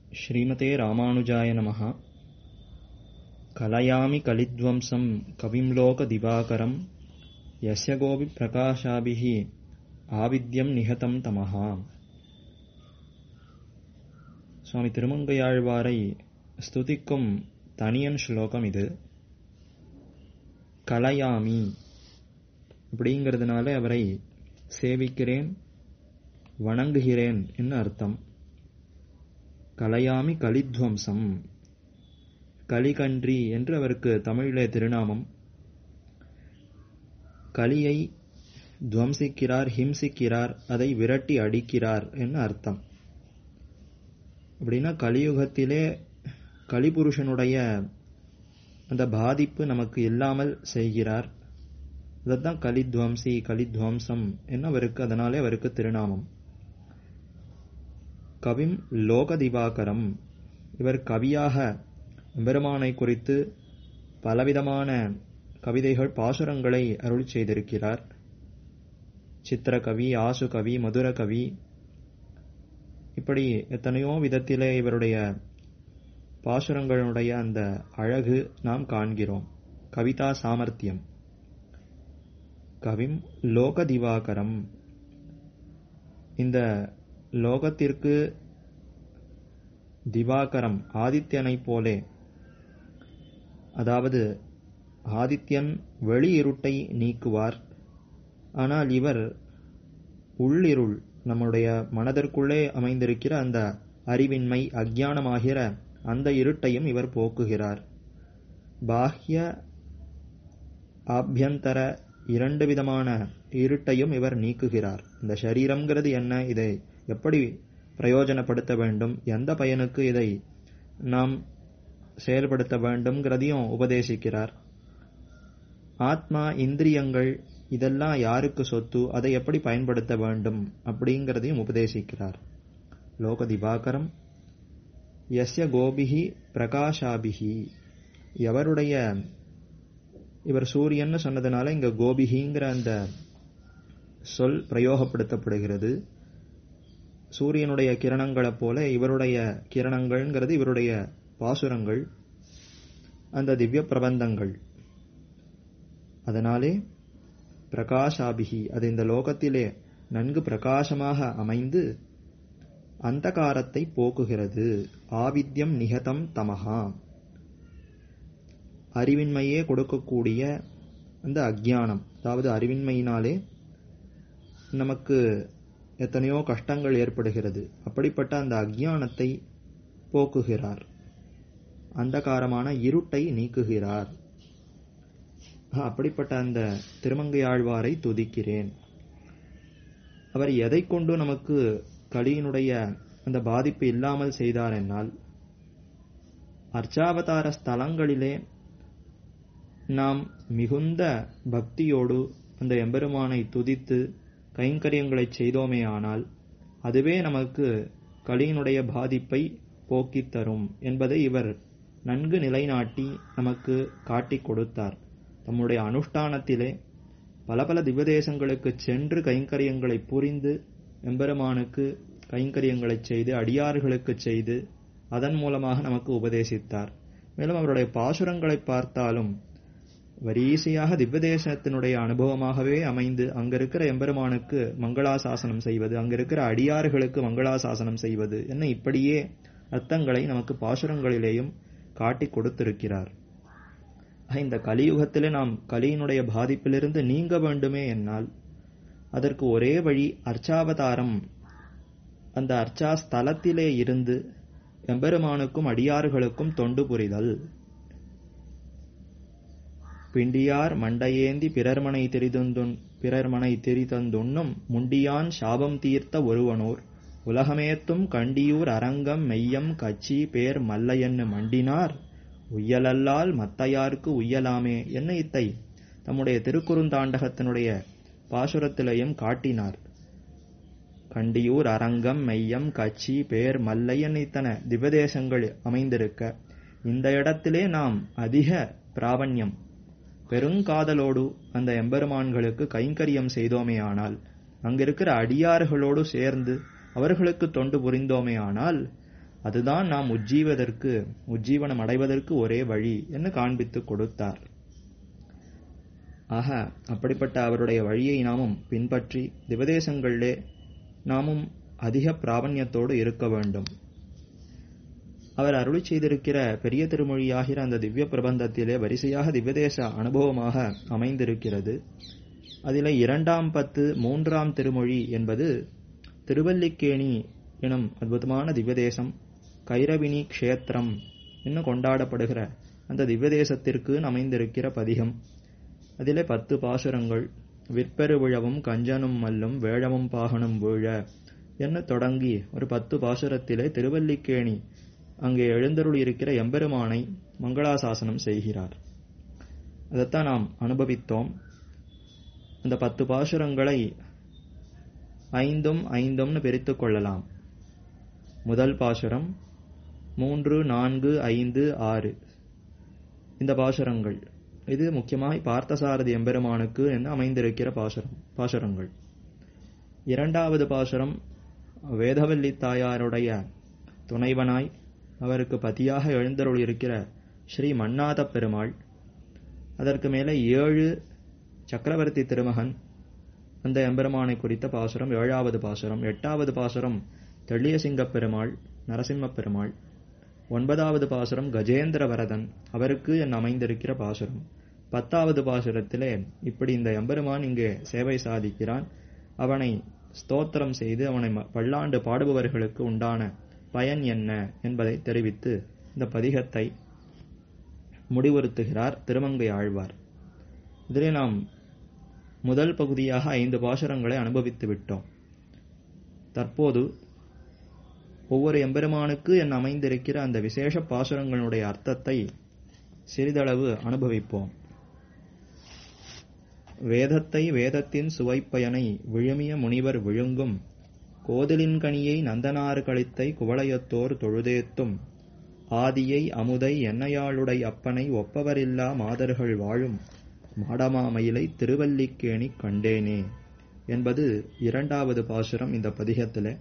श्रीमते रामानुजाय नमः कलयामि कलिध्वंसं कविं लोकदिवाकरं यस्य गोपि प्रकाशाभिः ஆவித்யம் நிகதம் தமஹா சுவாமி திருமங்கையாழ்வாரை ஸ்துதிக்கும் தனியன் ஸ்லோகம் இது கலையாமி அப்படிங்கிறதுனால அவரை சேவிக்கிறேன் வணங்குகிறேன் என்று அர்த்தம் கலையாமி கலித்வம்சம் கலிகன்றி என்று அவருக்கு தமிழிலே திருநாமம் கலியை துவம்சிக்கிறார் ஹிம்சிக்கிறார் அதை விரட்டி அடிக்கிறார் என்று அர்த்தம் அப்படின்னா கலியுகத்திலே கலிபுருஷனுடைய அந்த பாதிப்பு நமக்கு இல்லாமல் செய்கிறார் அதைத்தான் கலித்வம்சி கலித்வம்சம் என்ன அவருக்கு அதனாலே அவருக்கு திருநாமம் கவிம் லோக திவாகரம் இவர் கவியாக பெருமானை குறித்து பலவிதமான கவிதைகள் பாசுரங்களை அருள் செய்திருக்கிறார் சித்திரகவி ஆசு கவி மதுர கவி இப்படி எத்தனையோ விதத்திலே இவருடைய பாசுரங்களுடைய அந்த அழகு நாம் காண்கிறோம் கவிதா சாமர்த்தியம் கவிம் லோக திவாகரம் இந்த லோகத்திற்கு திவாகரம் ஆதித்யனை போலே அதாவது ஆதித்யன் வெளி இருட்டை நீக்குவார் ஆனால் இவர் உள்ளிருள் நம்முடைய மனதிற்குள்ளே அமைந்திருக்கிற அந்த அறிவின்மை அஜானமாகிற அந்த இருட்டையும் இவர் போக்குகிறார் பாஹ்ய ஆபியந்தர இரண்டு விதமான இருட்டையும் இவர் நீக்குகிறார் இந்த சரீரம்ங்கிறது என்ன இதை எப்படி பிரயோஜனப்படுத்த வேண்டும் எந்த பயனுக்கு இதை நாம் செயல்படுத்த வேண்டும்ங்கிறதையும் உபதேசிக்கிறார் ஆத்மா இந்திரியங்கள் இதெல்லாம் யாருக்கு சொத்து அதை எப்படி பயன்படுத்த வேண்டும் அப்படிங்கிறதையும் உபதேசிக்கிறார் லோக திவாகரம் எஸ்ய கோபிகி பிரகாஷாபிகி எவருடைய இவர் சூரியன் சொன்னதுனால இங்க கோபிகிங்கிற அந்த சொல் பிரயோகப்படுத்தப்படுகிறது சூரியனுடைய கிரணங்களைப் போல இவருடைய கிரணங்கள்ங்கிறது இவருடைய பாசுரங்கள் அந்த திவ்ய பிரபந்தங்கள் அதனாலே பிரகாஷாபிகி அது இந்த லோகத்திலே நன்கு பிரகாசமாக அமைந்து அந்தகாரத்தை போக்குகிறது ஆவித்யம் நிகதம் தமஹா அறிவின்மையே கொடுக்கக்கூடிய அந்த அஜானம் அதாவது அறிவின்மையினாலே நமக்கு எத்தனையோ கஷ்டங்கள் ஏற்படுகிறது அப்படிப்பட்ட அந்த அஜானத்தை போக்குகிறார் அந்தகாரமான இருட்டை நீக்குகிறார் அப்படிப்பட்ட அந்த திருமங்கையாழ்வாரை துதிக்கிறேன் அவர் எதை கொண்டு நமக்கு கலியினுடைய அந்த பாதிப்பு இல்லாமல் செய்தார் என்னால் அர்ச்சாவதார ஸ்தலங்களிலே நாம் மிகுந்த பக்தியோடு அந்த எம்பெருமானை துதித்து கைங்கரியங்களை செய்தோமே ஆனால் அதுவே நமக்கு கலியினுடைய பாதிப்பை போக்கித் தரும் என்பதை இவர் நன்கு நிலைநாட்டி நமக்கு காட்டிக் கொடுத்தார் தம்முடைய அனுஷ்டானத்திலே பல பல திவ்யதேசங்களுக்கு சென்று கைங்கரியங்களை புரிந்து எம்பெருமானுக்கு கைங்கரியங்களை செய்து அடியார்களுக்கு செய்து அதன் மூலமாக நமக்கு உபதேசித்தார் மேலும் அவருடைய பாசுரங்களை பார்த்தாலும் வரிசையாக திவ்யதேசத்தினுடைய அனுபவமாகவே அமைந்து அங்க இருக்கிற எம்பெருமானுக்கு மங்களாசாசனம் செய்வது அங்க இருக்கிற அடியார்களுக்கு மங்களாசாசனம் செய்வது என்ன இப்படியே அர்த்தங்களை நமக்கு பாசுரங்களிலேயும் காட்டி கொடுத்திருக்கிறார் இந்த கலியுகத்திலே நாம் கலியினுடைய பாதிப்பிலிருந்து நீங்க வேண்டுமே என்னால் அதற்கு ஒரே வழி அர்ச்சாவதாரம் அந்த அர்ச்சா ஸ்தலத்திலே இருந்து எம்பெருமானுக்கும் அடியார்களுக்கும் தொண்டு புரிதல் பிண்டியார் மண்டையேந்தி பிறர்மனை தெரிதந்துன் பிறர்மனை தெரிதந்துண்ணும் முண்டியான் சாபம் தீர்த்த ஒருவனோர் உலகமேத்தும் கண்டியூர் அரங்கம் மெய்யம் கச்சி பேர் மல்லையன்னு மண்டினார் உய்யலல்லால் மத்தையார்க்கு உய்யலாமே என்ன இத்தை தம்முடைய திருக்குறுந்தாண்டகத்தினுடைய பாசுரத்திலையும் காட்டினார் கண்டியூர் அரங்கம் மெய்யம் கச்சி பேர் மல்லையன் இத்தன திவதேசங்கள் அமைந்திருக்க இந்த இடத்திலே நாம் அதிக பிராவண்யம் பெருங்காதலோடு அந்த எம்பெருமான்களுக்கு கைங்கரியம் செய்தோமேயானால் அங்கிருக்கிற அடியார்களோடு சேர்ந்து அவர்களுக்கு தொண்டு புரிந்தோமே ஆனால் அதுதான் நாம் உஜ்ஜீவதற்கு உஜ்ஜீவனம் அடைவதற்கு ஒரே வழி என்று காண்பித்து கொடுத்தார் ஆக அப்படிப்பட்ட அவருடைய வழியை நாமும் பின்பற்றி திவதேசங்களிலே நாமும் அதிக பிராபண்யத்தோடு இருக்க வேண்டும் அவர் அருளி செய்திருக்கிற பெரிய திருமொழியாகிற அந்த திவ்ய பிரபந்தத்திலே வரிசையாக திவ்யதேச அனுபவமாக அமைந்திருக்கிறது அதில் இரண்டாம் பத்து மூன்றாம் திருமொழி என்பது திருவல்லிக்கேணி எனும் அற்புதமான திவ்யதேசம் கைரவினி க்ஷேத்திரம் என்று கொண்டாடப்படுகிற அந்த திவ்யதேசத்திற்கு அமைந்திருக்கிற பதிகம் அதிலே பத்து பாசுரங்கள் விற்பெரு விழவும் கஞ்சனும் மல்லும் வேழமும் பாகனும் வீழ என்ன தொடங்கி ஒரு பத்து பாசுரத்திலே திருவல்லிக்கேணி அங்கே எழுந்தருள் இருக்கிற எம்பெருமானை மங்களாசாசனம் செய்கிறார் அதைத்தான் நாம் அனுபவித்தோம் அந்த பத்து பாசுரங்களை ஐந்தும் ஐந்தும்னு பிரித்து கொள்ளலாம் முதல் பாசுரம் மூன்று நான்கு ஐந்து ஆறு இந்த பாசுரங்கள் இது முக்கியமாய் பார்த்தசாரதி எம்பெருமானுக்கு என்று அமைந்திருக்கிற பாசுரம் பாசுரங்கள் இரண்டாவது பாசுரம் வேதவல்லி தாயாருடைய துணைவனாய் அவருக்கு பதியாக எழுந்தருள் இருக்கிற ஸ்ரீ மன்னாத பெருமாள் அதற்கு மேலே ஏழு சக்கரவர்த்தி திருமகன் அந்த எம்பெருமானை குறித்த பாசுரம் ஏழாவது பாசுரம் எட்டாவது பாசுரம் தெள்ளியசிங்க பெருமாள் நரசிம்ம பெருமாள் ஒன்பதாவது பாசுரம் கஜேந்திர வரதன் அவருக்கு என் அமைந்திருக்கிற பாசுரம் பத்தாவது பாசுரத்திலே இப்படி இந்த எம்பெருமான் இங்கே சேவை சாதிக்கிறான் அவனை ஸ்தோத்திரம் செய்து அவனை பல்லாண்டு பாடுபவர்களுக்கு உண்டான பயன் என்ன என்பதை தெரிவித்து இந்த பதிகத்தை முடிவுறுத்துகிறார் திருமங்கை ஆழ்வார் இதிலே நாம் முதல் பகுதியாக ஐந்து பாசுரங்களை அனுபவித்து விட்டோம் தற்போது ஒவ்வொரு எம்பெருமானுக்கு என் அமைந்திருக்கிற அந்த விசேஷ பாசுரங்களுடைய அர்த்தத்தை சிறிதளவு அனுபவிப்போம் வேதத்தை வேதத்தின் சுவைப்பயனை விழுமிய முனிவர் விழுங்கும் கோதலின் கனியை நந்தனார் கழித்தை குவளையத்தோர் தொழுதேத்தும் ஆதியை அமுதை என்னையாளுடை அப்பனை ஒப்பவரில்லா மாதர்கள் வாழும் மாடமாமயிலை திருவல்லிக்கேணி கண்டேனே என்பது இரண்டாவது பாசுரம் இந்த பதிகத்திலே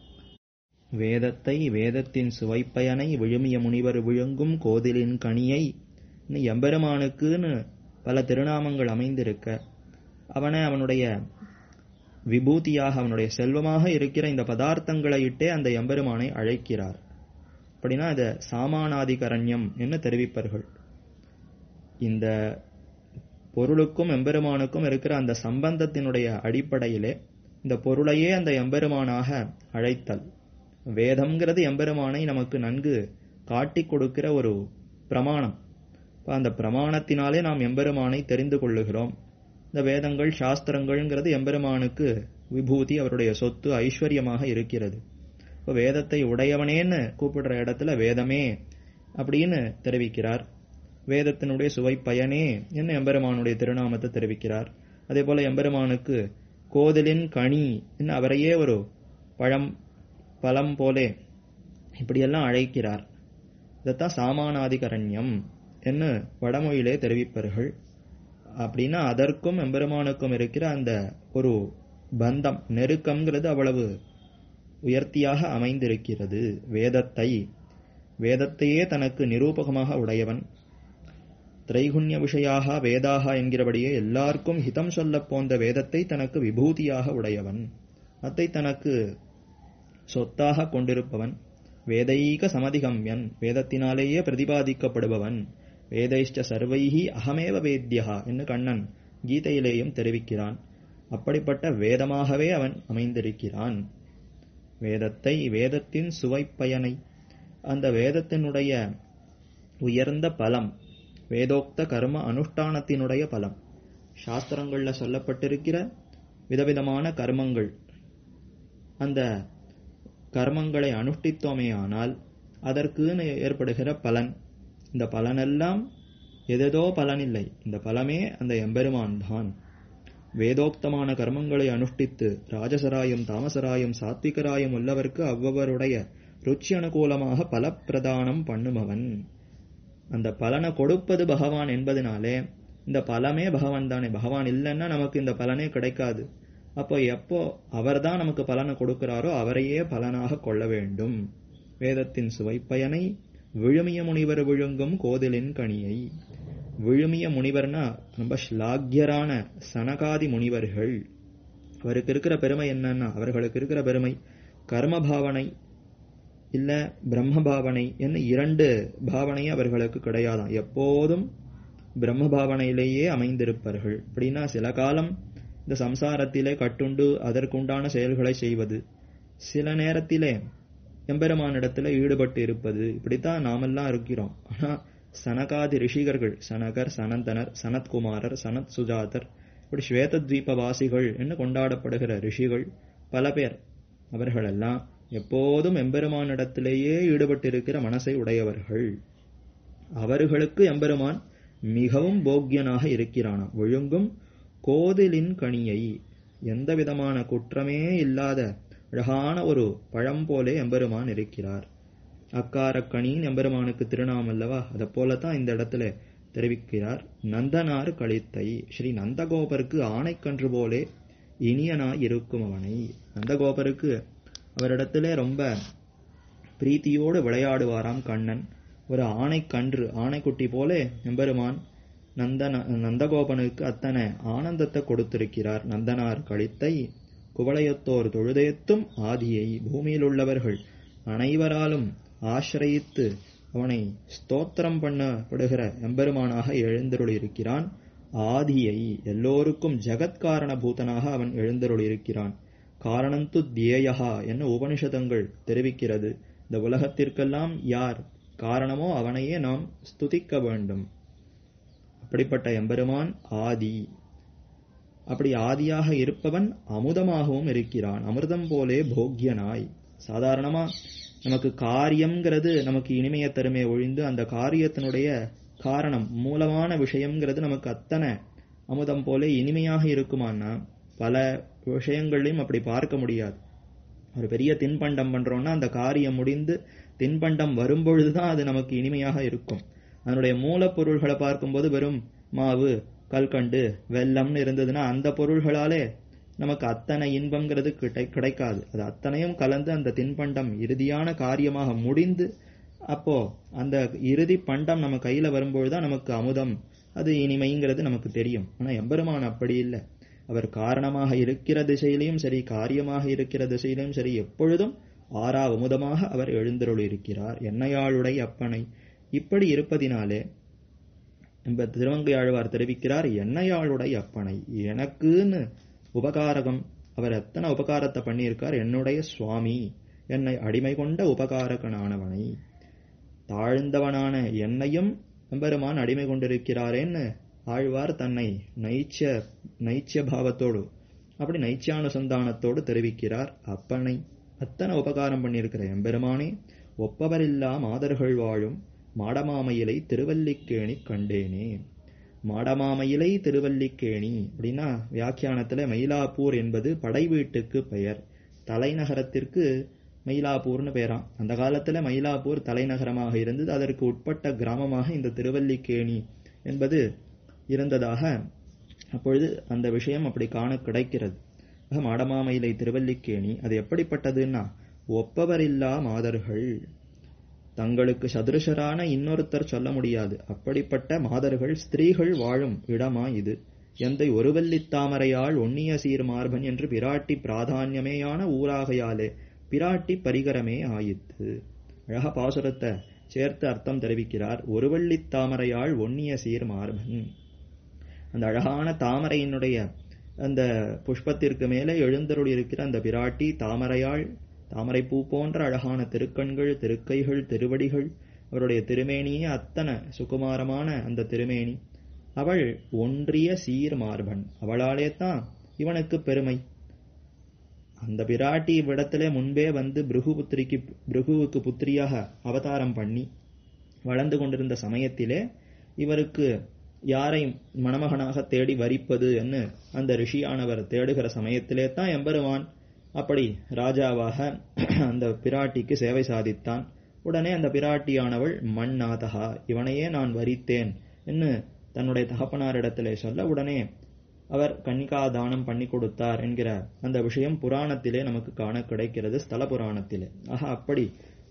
வேதத்தை வேதத்தின் சுவைப்பயனை விழுமிய முனிவர் விழுங்கும் கோதிலின் கனியை எம்பெருமானுக்குன்னு பல திருநாமங்கள் அமைந்திருக்க அவனை அவனுடைய விபூதியாக அவனுடைய செல்வமாக இருக்கிற இந்த பதார்த்தங்களை இட்டே அந்த எம்பெருமானை அழைக்கிறார் அப்படின்னா அதை சாமானாதிகரண்யம் என்று தெரிவிப்பார்கள் இந்த பொருளுக்கும் எம்பெருமானுக்கும் இருக்கிற அந்த சம்பந்தத்தினுடைய அடிப்படையிலே இந்த பொருளையே அந்த எம்பெருமானாக அழைத்தல் வேதம்ங்கிறது எம்பெருமானை நமக்கு நன்கு காட்டி கொடுக்கிற ஒரு பிரமாணம் இப்போ அந்த பிரமாணத்தினாலே நாம் எம்பெருமானை தெரிந்து கொள்ளுகிறோம் இந்த வேதங்கள் சாஸ்திரங்கள்ங்கிறது எம்பெருமானுக்கு விபூதி அவருடைய சொத்து ஐஸ்வர்யமாக இருக்கிறது இப்போ வேதத்தை உடையவனேன்னு கூப்பிடுற இடத்துல வேதமே அப்படின்னு தெரிவிக்கிறார் வேதத்தினுடைய சுவை பயனே என்ன எம்பெருமானுடைய திருநாமத்தை தெரிவிக்கிறார் அதே போல எம்பெருமானுக்கு கோதலின் கனி என்ன அவரையே ஒரு பழம் பழம் போலே இப்படியெல்லாம் அழைக்கிறார் இதைத்தான் சாமானாதிகரண்யம் என்று வடமொழியிலே தெரிவிப்பார்கள் அப்படின்னா அதற்கும் எம்பெருமானுக்கும் இருக்கிற அந்த ஒரு பந்தம் நெருக்கம்ங்கிறது அவ்வளவு உயர்த்தியாக அமைந்திருக்கிறது வேதத்தை வேதத்தையே தனக்கு நிரூபகமாக உடையவன் திரைகுண்ய விஷயாக வேதாக என்கிறபடியே எல்லாருக்கும் ஹிதம் சொல்ல போந்த வேதத்தை தனக்கு விபூதியாக உடையவன் அதை தனக்கு சொத்தாக கொண்டிருப்பவன் வேதைக சமதிகம்யன் வேதத்தினாலேயே பிரதிபாதிக்கப்படுபவன் வேதைஷ்ட சர்வைஹி அகமேவ வேத்யா என்று கண்ணன் கீதையிலேயும் தெரிவிக்கிறான் அப்படிப்பட்ட வேதமாகவே அவன் அமைந்திருக்கிறான் வேதத்தை வேதத்தின் சுவைப்பயனை அந்த வேதத்தினுடைய உயர்ந்த பலம் வேதோக்த கர்ம அனுஷ்டானத்தினுடைய பலம் சாஸ்திரங்கள்ல சொல்லப்பட்டிருக்கிற விதவிதமான கர்மங்கள் அந்த கர்மங்களை அனுஷ்டித்தோமேயானால் அதற்குன்னு ஏற்படுகிற பலன் இந்த பலனெல்லாம் எதேதோ பலன் இல்லை இந்த பலமே அந்த எம்பெருமான் தான் வேதோக்தமான கர்மங்களை அனுஷ்டித்து ராஜசராயம் தாமசராயம் சாத்விகராயம் உள்ளவர்க்கு அவ்வவருடைய ருச்சி அனுகூலமாக பலப்பிரதானம் பண்ணுபவன் அந்த பலனை கொடுப்பது பகவான் என்பதனாலே இந்த பலமே பகவான் தானே பகவான் இல்லைன்னா நமக்கு இந்த பலனே கிடைக்காது அப்போ எப்போ அவர்தான் நமக்கு பலனை கொடுக்கிறாரோ அவரையே பலனாக கொள்ள வேண்டும் வேதத்தின் சுவைப்பயனை விழுமிய முனிவர் விழுங்கும் கோதிலின் கனியை விழுமிய முனிவர்னா ரொம்ப ஸ்லாக்கியரான சனகாதி முனிவர்கள் அவருக்கு இருக்கிற பெருமை என்னன்னா அவர்களுக்கு இருக்கிற பெருமை கர்ம பாவனை இல்ல பிரம்ம பாவனை என்ன இரண்டு பாவனை அவர்களுக்கு கிடையாதாம் எப்போதும் பிரம்ம பாவனையிலேயே அமைந்திருப்பார்கள் அப்படின்னா சில காலம் இந்த சம்சாரத்திலே கட்டுண்டு அதற்குண்டான செயல்களை செய்வது சில நேரத்திலே எம்பெருமானிடத்துல ஈடுபட்டு இருப்பது இப்படித்தான் நாமெல்லாம் இருக்கிறோம் ஆனா சனகாதி ரிஷிகர்கள் சனகர் சனந்தனர் சனத்குமாரர் சனத் சுஜாதர் இப்படி ஸ்வேத வாசிகள் என்று கொண்டாடப்படுகிற ரிஷிகள் பல பேர் அவர்களெல்லாம் எப்போதும் எம்பெருமானிடத்திலேயே ஈடுபட்டிருக்கிற மனசை உடையவர்கள் அவர்களுக்கு எம்பெருமான் மிகவும் போக்கியனாக இருக்கிறானாம் விழுங்கும் கோதிலின் கனியை எந்த விதமான குற்றமே இல்லாத அழகான ஒரு பழம் போலே எம்பெருமான் இருக்கிறார் அக்காரக்கணின் எம்பெருமானுக்கு திருநாம் அல்லவா அதை போலத்தான் இந்த இடத்துல தெரிவிக்கிறார் நந்தனார் கழித்தை ஸ்ரீ நந்தகோபருக்கு ஆணைக்கன்று போலே இனியனாய் இருக்கும் அவனை நந்தகோபருக்கு அவரிடத்திலே ரொம்ப பிரீத்தியோடு விளையாடுவாராம் கண்ணன் ஒரு ஆணைக்கன்று ஆணைக்குட்டி போலே எம்பெருமான் நந்தன நந்தகோபனுக்கு அத்தனை ஆனந்தத்தை கொடுத்திருக்கிறார் நந்தனார் கழித்தை குவளையத்தோர் தொழுதேத்தும் ஆதியை பூமியில் உள்ளவர்கள் அனைவராலும் ஆசிரயித்து அவனை ஸ்தோத்திரம் பண்ணப்படுகிற எம்பெருமானாக எழுந்தருளியிருக்கிறான் ஆதியை எல்லோருக்கும் ஜகத்காரண பூதனாக அவன் எழுந்தருளியிருக்கிறான் காரணந்து தியேயா என்ன உபனிஷதங்கள் தெரிவிக்கிறது இந்த உலகத்திற்கெல்லாம் யார் காரணமோ அவனையே நாம் ஸ்துதிக்க வேண்டும் அப்படிப்பட்ட எம்பெருமான் ஆதி அப்படி ஆதியாக இருப்பவன் அமுதமாகவும் இருக்கிறான் அமிர்தம் போலே போக்கியனாய் சாதாரணமா நமக்கு காரியம்ங்கிறது நமக்கு இனிமைய தருமே ஒழிந்து அந்த காரியத்தினுடைய காரணம் மூலமான விஷயம்ங்கிறது நமக்கு அத்தனை அமுதம் போல இனிமையாக இருக்குமான்னா பல விஷயங்களையும் அப்படி பார்க்க முடியாது ஒரு பெரிய தின்பண்டம் பண்றோம்னா அந்த காரியம் முடிந்து தின்பண்டம் வரும்பொழுதுதான் அது நமக்கு இனிமையாக இருக்கும் அதனுடைய மூலப்பொருள்களை பார்க்கும்போது வெறும் மாவு கல்கண்டு வெள்ளம்னு இருந்ததுன்னா அந்த பொருள்களாலே நமக்கு அத்தனை இன்பம்ங்கிறது கிடை கிடைக்காது அது அத்தனையும் கலந்து அந்த தின்பண்டம் இறுதியான காரியமாக முடிந்து அப்போ அந்த இறுதி பண்டம் நம்ம கையில வரும்பொழுதுதான் நமக்கு அமுதம் அது இனிமைங்கிறது நமக்கு தெரியும் ஆனா எம்பெருமான் அப்படி இல்லை அவர் காரணமாக இருக்கிற திசையிலையும் சரி காரியமாக இருக்கிற திசையிலும் சரி எப்பொழுதும் ஆறா அமுதமாக அவர் எழுந்தருள் இருக்கிறார் என்னையாளுடைய அப்பனை இப்படி இருப்பதினாலே நம்ம திருவங்கை ஆழ்வார் தெரிவிக்கிறார் என்னையாளுடைய அப்பனை எனக்குன்னு உபகாரகம் அவர் எத்தனை உபகாரத்தை பண்ணியிருக்கார் என்னுடைய சுவாமி என்னை அடிமை கொண்ட உபகாரகனானவனை தாழ்ந்தவனான என்னையும் எம்பெருமான் அடிமை கொண்டிருக்கிறாரேன்னு ஆழ்வார் தன்னை நைச்ச நைச்சிய பாவத்தோடு அப்படி நைச்சியானுசந்தானத்தோடு தெரிவிக்கிறார் அப்பனை அத்தனை உபகாரம் பண்ணியிருக்கிற எம்பெருமானே ஒப்பவரில்லா மாதர்கள் வாழும் மாடமாமையிலை திருவல்லிக்கேணி கண்டேனே மாடமாமயிலை திருவல்லிக்கேணி அப்படின்னா வியாக்கியானத்துல மயிலாப்பூர் என்பது படை வீட்டுக்கு பெயர் தலைநகரத்திற்கு மயிலாப்பூர்னு பெயராம் அந்த காலத்துல மயிலாப்பூர் தலைநகரமாக இருந்தது அதற்கு உட்பட்ட கிராமமாக இந்த திருவல்லிக்கேணி என்பது இருந்ததாக அப்பொழுது அந்த விஷயம் அப்படி காண கிடைக்கிறது மாடமாமயிலை திருவல்லிக்கேணி அது எப்படிப்பட்டதுன்னா ஒப்பவரில்லா மாதர்கள் தங்களுக்கு சதுருஷரான இன்னொருத்தர் சொல்ல முடியாது அப்படிப்பட்ட மாதர்கள் ஸ்திரீகள் வாழும் இடமா இது எந்தை ஒருவல்லித்தாமரையால் ஒன்னிய சீர் மார்பன் என்று பிராட்டி பிராதான்யமேயான ஊராகையாலே பிராட்டி பரிகரமே ஆயிற்று அழக பாசுரத்தை சேர்த்து அர்த்தம் தெரிவிக்கிறார் ஒருவள்ளித்தாமரையாள் ஒன்னிய சீர் மார்பன் அந்த அழகான தாமரையினுடைய அந்த புஷ்பத்திற்கு மேலே எழுந்தருள் இருக்கிற அந்த பிராட்டி தாமரையாள் தாமரை பூ போன்ற அழகான திருக்கண்கள் திருக்கைகள் திருவடிகள் அவருடைய திருமேனியே அத்தனை சுகுமாரமான அந்த திருமேனி அவள் ஒன்றிய சீர் மார்பன் அவளாலே தான் இவனுக்கு பெருமை அந்த பிராட்டி இவ்விடத்திலே முன்பே வந்து பிருகு புத்திரிக்கு பிருகுவுக்கு புத்திரியாக அவதாரம் பண்ணி வளர்ந்து கொண்டிருந்த சமயத்திலே இவருக்கு யாரை மணமகனாக தேடி வரிப்பது என்று அந்த ரிஷியானவர் தேடுகிற சமயத்திலே தான் எம்பெருமான் அப்படி ராஜாவாக அந்த பிராட்டிக்கு சேவை சாதித்தான் உடனே அந்த பிராட்டியானவள் மண்ணாதகா இவனையே நான் வரித்தேன் என்று தன்னுடைய தகப்பனாரிடத்திலே சொல்ல உடனே அவர் கன்னிகா தானம் பண்ணி கொடுத்தார் என்கிற அந்த விஷயம் புராணத்திலே நமக்கு காண கிடைக்கிறது ஸ்தல புராணத்திலே ஆக அப்படி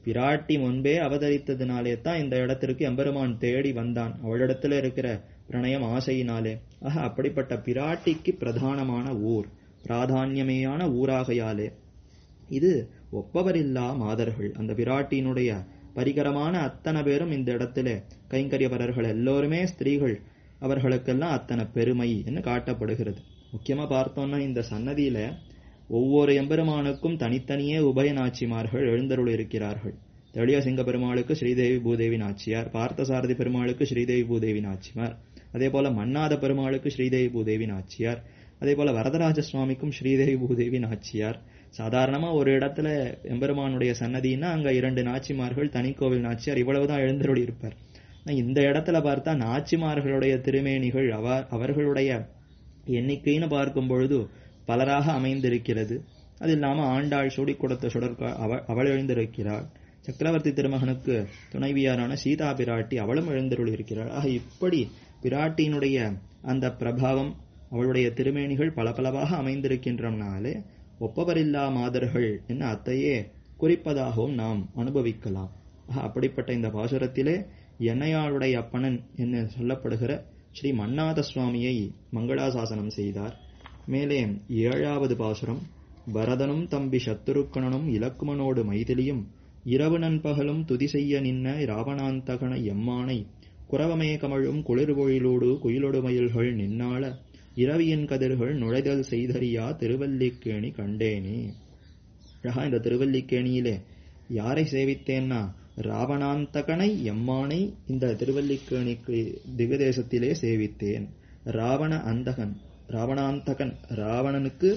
பிராட்டி முன்பே அவதரித்ததினாலே தான் இந்த இடத்திற்கு எம்பெருமான் தேடி வந்தான் அவளிடத்துல இருக்கிற பிரணயம் ஆசையினாலே ஆக அப்படிப்பட்ட பிராட்டிக்கு பிரதானமான ஊர் பிராதான்யமேயான ஊராகையாலே இது ஒப்பவரில்லா மாதர்கள் அந்த பிராட்டியினுடைய பரிகரமான அத்தனை பேரும் இந்த இடத்துல கைங்கரியவரர்கள் எல்லோருமே ஸ்திரீகள் அவர்களுக்கெல்லாம் அத்தனை பெருமை என்று காட்டப்படுகிறது முக்கியமா பார்த்தோம்னா இந்த சன்னதியில ஒவ்வொரு எம்பெருமானுக்கும் தனித்தனியே உபயநாச்சிமார்கள் எழுந்தருள் இருக்கிறார்கள் தெளியசிங்க பெருமாளுக்கு ஸ்ரீதேவி பூதேவி நாச்சியார் பார்த்தசாரதி பெருமாளுக்கு ஸ்ரீதேவி பூதேவி நாச்சிமார் அதே போல மன்னாத பெருமாளுக்கு ஸ்ரீதேவி பூதேவி நாச்சியார் அதே போல வரதராஜ சுவாமிக்கும் ஸ்ரீதேவி பூதேவி நாச்சியார் சாதாரணமா ஒரு இடத்துல எம்பெருமானுடைய சன்னதின்னா அங்க இரண்டு நாச்சிமார்கள் தனிக்கோவில் நாச்சியார் இவ்வளவுதான் எழுந்தருளி இருப்பார் இந்த இடத்துல பார்த்தா நாச்சிமார்களுடைய திருமேனிகள் அவ அவர்களுடைய எண்ணிக்கைன்னு பார்க்கும் பொழுது பலராக அமைந்திருக்கிறது அது இல்லாம ஆண்டாள் சூடி கொடுத்த சுடற்கா அவ அவள் எழுந்திருக்கிறாள் சக்கரவர்த்தி திருமகனுக்கு துணைவியாரான சீதா பிராட்டி அவளும் எழுந்தருள் இருக்கிறாள் ஆக இப்படி பிராட்டியினுடைய அந்த பிரபாவம் அவளுடைய திருமேனிகள் பளபளவாக அமைந்திருக்கின்றனாலே ஒப்பவரில்லா மாதர்கள் என்ன அத்தையே குறிப்பதாகவும் நாம் அனுபவிக்கலாம் அப்படிப்பட்ட இந்த பாசுரத்திலே என்னையாளுடைய அப்பனன் என்று சொல்லப்படுகிற ஸ்ரீ மன்னாத சுவாமியை மங்களாசாசனம் செய்தார் மேலே ஏழாவது பாசுரம் பரதனும் தம்பி சத்துருக்கணனும் இலக்குமனோடு மைதிலியும் இரவு நண்பகலும் துதி செய்ய நின்ன ராவணாந்தகன எம்மானை குறவமே கமழும் குளிர்பொழிலோடு குயிலொடு மயில்கள் நின்னாள இரவியின் கதிர்கள் நுழைதல் செய்தறியா திருவல்லிக்கேணி கண்டேனே அழகா இந்த திருவல்லிக்கேணியிலே யாரை சேவித்தேன்னா ராவணாந்தகனை எம்மானை இந்த திருவல்லிக்கேணிக்கு திவ்யதேசத்திலே சேவித்தேன் ராவண அந்தகன் ராவணாந்தகன் ராவணனுக்கு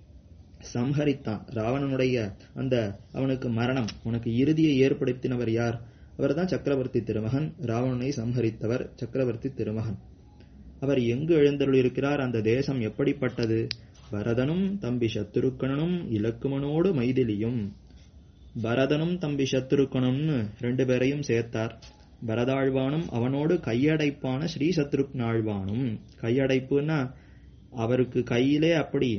சம்ஹரித்தான் ராவணனுடைய அந்த அவனுக்கு மரணம் உனக்கு இறுதியை ஏற்படுத்தினவர் யார் அவர்தான் சக்கரவர்த்தி திருமகன் ராவணனை சம்ஹரித்தவர் சக்கரவர்த்தி திருமகன் அவர் எங்கு எழுந்தருளிருக்கிறார் அந்த தேசம் எப்படிப்பட்டது பரதனும் தம்பி சத்துருக்கணனும் இலக்குமனோடு மைதிலியும் பரதனும் தம்பி சத்துருக்கணும்னு ரெண்டு பேரையும் சேர்த்தார் பரதாழ்வானும் அவனோடு கையடைப்பான ஸ்ரீ சத்ருக்னாழ்வானும் கையடைப்புன்னா அவருக்கு கையிலே அப்படி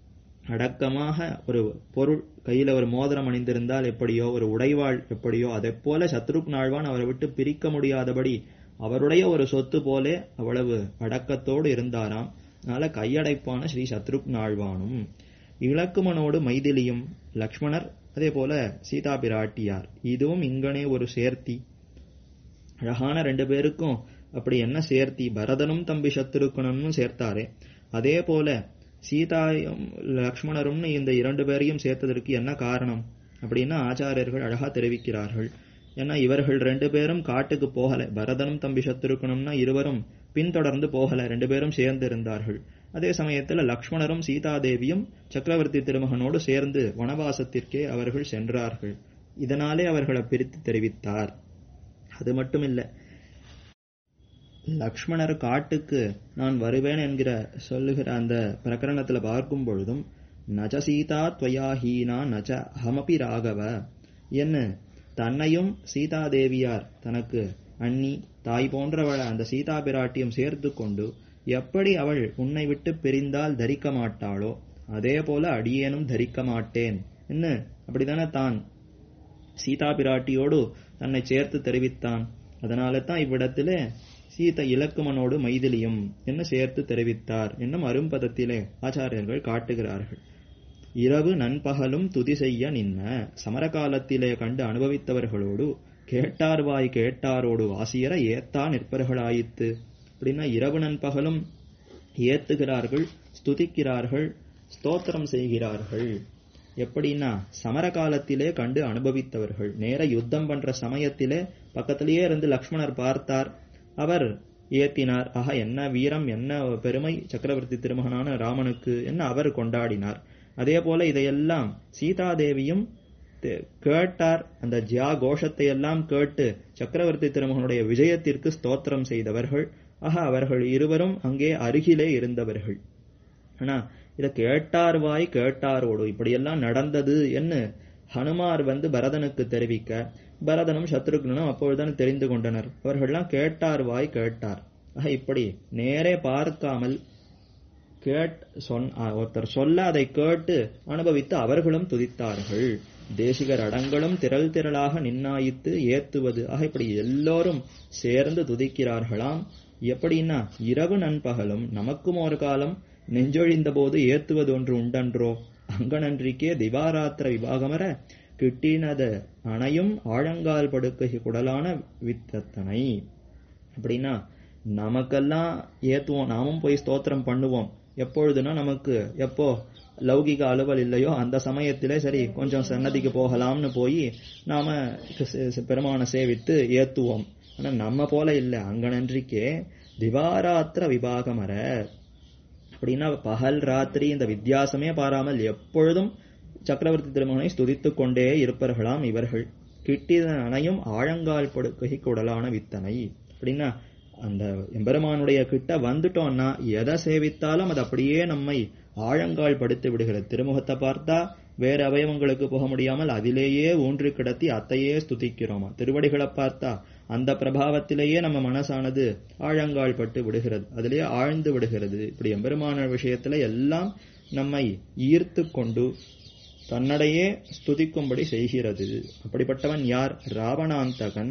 அடக்கமாக ஒரு பொருள் கையில ஒரு மோதிரம் அணிந்திருந்தால் எப்படியோ ஒரு உடைவாள் எப்படியோ அதை போல சத்ருக்னாழ்வான் அவரை விட்டு பிரிக்க முடியாதபடி அவருடைய ஒரு சொத்து போலே அவ்வளவு அடக்கத்தோடு இருந்தாராம் அதனால கையடைப்பான ஸ்ரீ சத்ருக்னாழ்வானும் இலக்குமனோடு மைதிலியும் லக்ஷ்மணர் அதே போல சீதா பிராட்டியார் இதுவும் இங்கனே ஒரு சேர்த்தி அழகான ரெண்டு பேருக்கும் அப்படி என்ன சேர்த்தி பரதனும் தம்பி சத்துருக்கணும்னு சேர்த்தாரே அதே போல சீதாயும் லக்ஷ்மணரும்னு இந்த இரண்டு பேரையும் சேர்த்ததற்கு என்ன காரணம் அப்படின்னா ஆச்சாரியர்கள் அழகா தெரிவிக்கிறார்கள் ஏன்னா இவர்கள் ரெண்டு பேரும் காட்டுக்கு போகல பரதனும் தம்பி சத்துருக்கணும்னா இருவரும் பின்தொடர்ந்து போகல ரெண்டு பேரும் சேர்ந்து இருந்தார்கள் அதே சமயத்துல லக்ஷ்மணரும் சீதாதேவியும் சக்கரவர்த்தி திருமகனோடு சேர்ந்து வனவாசத்திற்கே அவர்கள் சென்றார்கள் இதனாலே அவர்களை பிரித்து தெரிவித்தார் அது மட்டும் இல்ல லக்ஷ்மணர் காட்டுக்கு நான் வருவேன் என்கிற சொல்லுகிற அந்த பிரகரணத்துல பார்க்கும் பொழுதும் நஜ சீதா துவயாஹீனா நஜ அஹமபி ராகவ என்ன தன்னையும் சீதாதேவியார் தனக்கு அண்ணி தாய் போன்றவள அந்த சீதா பிராட்டியும் சேர்த்து கொண்டு எப்படி அவள் உன்னை விட்டு பிரிந்தால் தரிக்க மாட்டாளோ அதே போல அடியேனும் தரிக்க மாட்டேன் என்ன அப்படித்தானே தான் சீதா பிராட்டியோடு தன்னை சேர்த்து தெரிவித்தான் அதனால தான் இவ்விடத்திலே சீத இலக்குமனோடு மைதிலியும் என்ன சேர்த்து தெரிவித்தார் என்னும் அரும்பதத்திலே ஆச்சாரியர்கள் காட்டுகிறார்கள் இரவு நண்பகலும் துதி செய்ய நின்ன சமரகாலத்திலே கண்டு அனுபவித்தவர்களோடு கேட்டார்வாய் கேட்டாரோடு வாசியர ஏத்தா நிற்பர்களாயித்து அப்படின்னா இரவு நண்பகலும் ஏத்துகிறார்கள் ஸ்துதிக்கிறார்கள் ஸ்தோத்திரம் செய்கிறார்கள் எப்படின்னா சமர காலத்திலே கண்டு அனுபவித்தவர்கள் நேர யுத்தம் பண்ற சமயத்திலே பக்கத்திலேயே இருந்து லக்ஷ்மணர் பார்த்தார் அவர் ஏத்தினார் ஆக என்ன வீரம் என்ன பெருமை சக்கரவர்த்தி திருமகனான ராமனுக்கு என்ன அவர் கொண்டாடினார் அதே போல இதையெல்லாம் சீதாதேவியும் கேட்டார் அந்த ஜியா கோஷத்தை எல்லாம் கேட்டு சக்கரவர்த்தி திருமகனுடைய விஜயத்திற்கு ஸ்தோத்திரம் செய்தவர்கள் ஆக அவர்கள் இருவரும் அங்கே அருகிலே இருந்தவர்கள் ஆனா இத கேட்டார் வாய் கேட்டாரோடு இப்படியெல்லாம் நடந்தது என்ன ஹனுமார் வந்து பரதனுக்கு தெரிவிக்க பரதனும் சத்ருக்னும் அப்பொழுதுதான் தெரிந்து கொண்டனர் அவர்கள்லாம் கேட்டார் வாய் கேட்டார் ஆக இப்படி நேரே பார்க்காமல் கேட் சொன் ஒருத்தர் சொல்ல அதை கேட்டு அனுபவித்து அவர்களும் துதித்தார்கள் தேசிகர் அடங்களும் திரள் திரளாக நின்னாயித்து ஏத்துவது ஆக இப்படி எல்லோரும் சேர்ந்து துதிக்கிறார்களாம் எப்படின்னா இரவு நண்பகலும் நமக்கும் ஒரு காலம் நெஞ்சொழிந்த போது ஏத்துவது ஒன்று உண்டன்றோ அங்கனன்றிக்கே திவாராத்திர விவாகமர கிட்டினது அணையும் ஆழங்கால் படுக்கை குடலான வித்தத்தனை அப்படின்னா நமக்கெல்லாம் ஏத்துவோம் நாமும் போய் ஸ்தோத்திரம் பண்ணுவோம் எப்பொழுதுனா நமக்கு எப்போ லௌகிக அலுவல் இல்லையோ அந்த சமயத்திலே சரி கொஞ்சம் சன்னதிக்கு போகலாம்னு போய் நாம பெருமான சேவித்து ஏத்துவோம் ஆனா நம்ம போல இல்லை அங்க நன்றிக்கே திவாராத்திர விபாகமர அப்படின்னா பகல் ராத்திரி இந்த வித்தியாசமே பாராமல் எப்பொழுதும் சக்கரவர்த்தி திருமகனை ஸ்துதித்துக் கொண்டே இருப்பார்களாம் இவர்கள் கிட்டித அணையும் ஆழங்கால் படுக்கை குடலான வித்தனை அப்படின்னா அந்த எம்பெருமானுடைய கிட்ட வந்துட்டோம்னா எதை சேவித்தாலும் அது அப்படியே நம்மை ஆழங்கால் படுத்து விடுகிறது திருமுகத்தை பார்த்தா வேற அவயவங்களுக்கு போக முடியாமல் அதிலேயே ஊன்றி கிடத்தி அத்தையே ஸ்துதிக்கிறோமா திருவடிகளை பார்த்தா அந்த பிரபாவத்திலேயே நம்ம மனசானது ஆழங்கால் பட்டு விடுகிறது அதிலேயே ஆழ்ந்து விடுகிறது இப்படி எம்பெருமான விஷயத்துல எல்லாம் நம்மை ஈர்த்து கொண்டு தன்னடையே ஸ்துதிக்கும்படி செய்கிறது அப்படிப்பட்டவன் யார் ராவணாந்தகன்